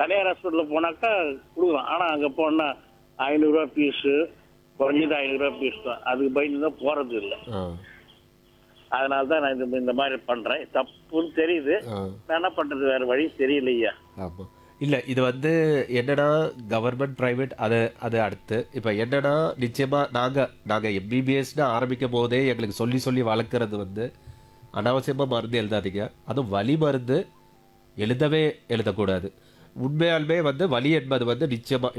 தனியார் ஹாஸ்பிட்டலில் போனாக்கா கொடுக்குறோம் ஆனால் அங்கே போனால் ஐநூறுரூவா ஃபீஸு குறைஞ்சது ஐநூறுரூவா ஃபீஸ் தான் அதுக்கு பயந்து தான் போகிறது இல்லை ஆ அதனால தான் நான் இந்த இந்த மாதிரி பண்ணுறேன் தப்புன்னு தெரியுது ஆ நான் என்ன பண்ணுறது வேறு வழி தெரியலையா ஆமாம் இல்லை இது வந்து என்னன்னா கவர்மெண்ட் ப்ரைவேட் அது அது அடுத்து இப்போ என்னன்னா நிச்சயமாக நாங்கள் நாங்கள் எம்பிபிஎஸ்னு ஆரம்பிக்கும் போதே எங்களுக்கு சொல்லி சொல்லி வளர்க்குறது வந்து அனாவசியமாக மருந்து எழுதாதீங்க அதுவும் வலி மருந்து எழுதவே எழுதக்கூடாது உண்மையாலுமே வந்து வலி என்பது வந்து நிச்சயமாக